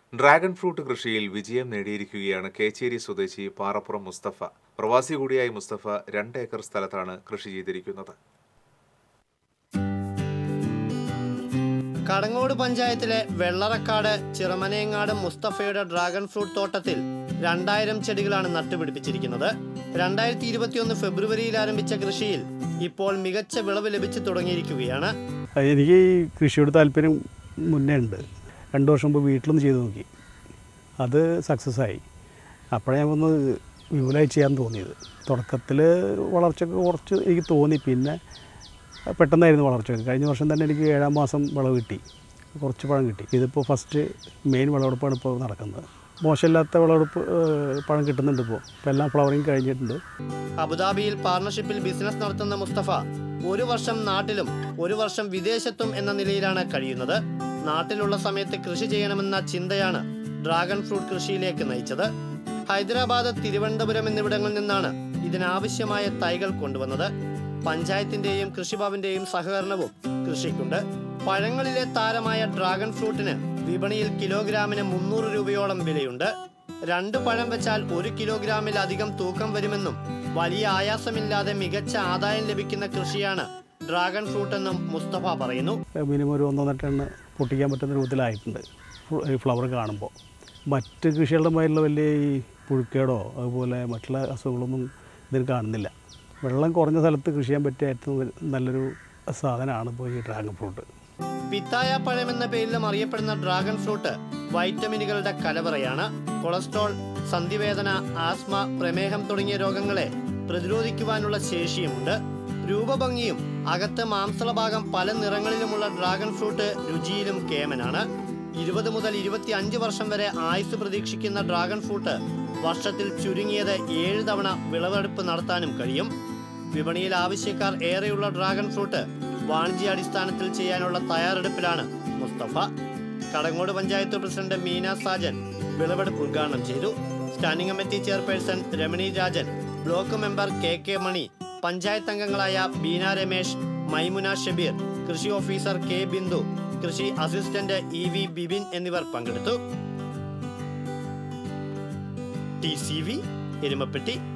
dragon fruit കൃഷിയിൽ വിജയം നേടിയിരിക്കുകയാണ് കേച്ചേരി സ്വദേശി പാറപ്പുറം മുസ്തഫ പ്രവാസി കൂടിയായ മുസ്തഫ രണ്ട് ഏക്കർ സ്ഥലത്താണ് കൃഷി ചെയ്തിരിക്കുന്നത് കടങ്ങോട് പഞ്ചായത്തിലെ വെള്ളറക്കാട് ചിറമനയങ്ങാട് മുസ്തഫയുടെ ഡ്രാഗൺ ഫ്രൂട്ട് തോട്ടത്തിൽ രണ്ടായിരം ചെടികളാണ് നട്ടുപിടിപ്പിച്ചിരിക്കുന്നത് രണ്ടായിരത്തി ഇരുപത്തിയൊന്ന് ഫെബ്രുവരിയിൽ ആരംഭിച്ച കൃഷിയിൽ ഇപ്പോൾ മികച്ച വിളവ് ലഭിച്ചു തുടങ്ങിയിരിക്കുകയാണ് എനിക്ക് ഈ കൃഷിയോട് താല്പര്യം മുന്നേ ഉണ്ട് രണ്ട് വർഷം മുമ്പ് വീട്ടിലൊന്ന് ചെയ്ത് നോക്കി അത് സക്സസ് ആയി അപ്പോഴാണ് ഞാൻ ഒന്ന് വിപുലമായി ചെയ്യാൻ തോന്നിയത് തുടക്കത്തിൽ വളർച്ചയൊക്കെ കുറച്ച് എനിക്ക് തോന്നി പിന്നെ പെട്ടെന്നായിരുന്നു വളർച്ചയൊക്കെ കഴിഞ്ഞ വർഷം തന്നെ എനിക്ക് ഏഴാം മാസം വിളവ് കിട്ടി കുറച്ച് പഴം കിട്ടി ഇതിപ്പോൾ ഫസ്റ്റ് മെയിൻ വിളവെടുപ്പാണ് ഇപ്പോൾ നടക്കുന്നത് മോശമില്ലാത്ത വിളവെടുപ്പ് ഏഹ്, പഴം കിട്ടുന്നുണ്ട് ഇപ്പോൾ ഇപ്പോൾ എല്ലാം ഫ്ലവറിങ് കഴിഞ്ഞിട്ടുണ്ട് അബുദാബിയിൽ പാർട്ണർഷിപ്പിൽ ബിസിനസ് നടത്തുന്ന മുസ്തഫ ഒരു വർഷം നാട്ടിലും ഒരു വർഷം വിദേശത്തും എന്ന നിലയിലാണ് കഴിയുന്നത് നാട്ടിലുള്ള സമയത്ത് കൃഷി ചെയ്യണമെന്ന ചിന്തയാണ് ഡ്രാഗൺ ഫ്രൂട്ട് കൃഷിയിലേക്ക് നയിച്ചത് ഹൈദരാബാദ് തിരുവനന്തപുരം എന്നിവിടങ്ങളിൽ നിന്നാണ് ഇതിനാവശ്യമായ തൈകൾ കൊണ്ടുവന്നത് പഞ്ചായത്തിന്റെയും കൃഷിഭവന്റെയും സഹകരണവും കൃഷിക്കുണ്ട് പഴങ്ങളിലെ താരമായ ഡ്രാഗൺ ഫ്രൂട്ടിന് വിപണിയിൽ കിലോഗ്രാമിന് മുന്നൂറ് രൂപയോളം വിലയുണ്ട് രണ്ട് പഴം വെച്ചാൽ ഒരു കിലോഗ്രാമിലധികം തൂക്കം വരുമെന്നും വലിയ ആയാസമില്ലാതെ മികച്ച ആദായം ലഭിക്കുന്ന കൃഷിയാണ് ഡ്രാഗൺ ഫ്രൂട്ട് എന്നും മുസ്തഫ പറയുന്നു മിനിമം ഒരു ഒന്നൊന്നര ടണ്ണ് പൊട്ടിക്കാൻ പറ്റുന്ന രൂപത്തിലായിട്ടുണ്ട് ഫ്ല- ഈ ഫ്ലവർ കാണുമ്പോൾ മറ്റ് കൃഷികളുടെ മേലുള്ള വലിയ ഈ പുഴുക്കേടോ അതുപോലെ മറ്റുള്ള അസുഖങ്ങളൊന്നും ഇതിന് കാണുന്നില്ല വെള്ളം കുറഞ്ഞ സ്ഥലത്ത് കൃഷി ചെയ്യാൻ പറ്റിയ ഏറ്റവും വൽ- നല്ലൊരു സാധനമാണ് ഇപ്പോൾ ഈ ഡ്രാഗൺ ഫ്രൂട്ട് പിത്തായ പഴം എന്ന പേരിലും അറിയപ്പെടുന്ന ഡ്രാഗൺ ഫ്രൂട്ട് വൈറ്റമിനുകളുടെ കലവറയാണ് കൊളസ്ട്രോൾ സന്ധിവേദന ആസ്മ പ്രമേഹം തുടങ്ങിയ രോഗങ്ങളെ പ്രതിരോധിക്കുവാനുള്ള ശേഷിയുമുണ്ട് രൂപഭംഗിയും അകത്ത് മാംസള ഭാഗം പല നിറങ്ങളിലുമുള്ള ഡ്രാഗൺ ഫ്രൂട്ട് രുചിയിലും കേമനാണ് ഇരുപത് മുതൽ ഇരുപത്തി അഞ്ച് വർഷം വരെ ആയുസ് പ്രതീക്ഷിക്കുന്ന ഡ്രാഗൺ ഫ്രൂട്ട് വർഷത്തിൽ ചുരുങ്ങിയത് ഏഴ് തവണ വിളവെടുപ്പ് നടത്താനും കഴിയും വിപണിയിൽ ആവശ്യക്കാർ ഏറെയുള്ള ഡ്രാഗൺ ഫ്രൂട്ട് വാണിജ്യാടിസ്ഥാനത്തിൽ ചെയ്യാനുള്ള തയ്യാറെടുപ്പിലാണ് മുസ്തഫ കടങ്ങോട് പഞ്ചായത്ത് പ്രസിഡന്റ് മീന സാജൻ വിളവെടുപ്പ് ഉദ്ഘാടനം ചെയ്തു standing committee chairperson Ramani Rajan block member K K Mani panchayat അംഗങ്ങളായ ബീന രമേശ് മൈമുന ഷബീർ കൃഷി ഓഫീസർ കെ ബിന്ദു കൃഷി അസിസ്റ്റന്റ് ഇ വി ബിബിൻ എന്നിവർ പങ്കെടുത്തു ടി സി വി എരുമപ്പെട്ടി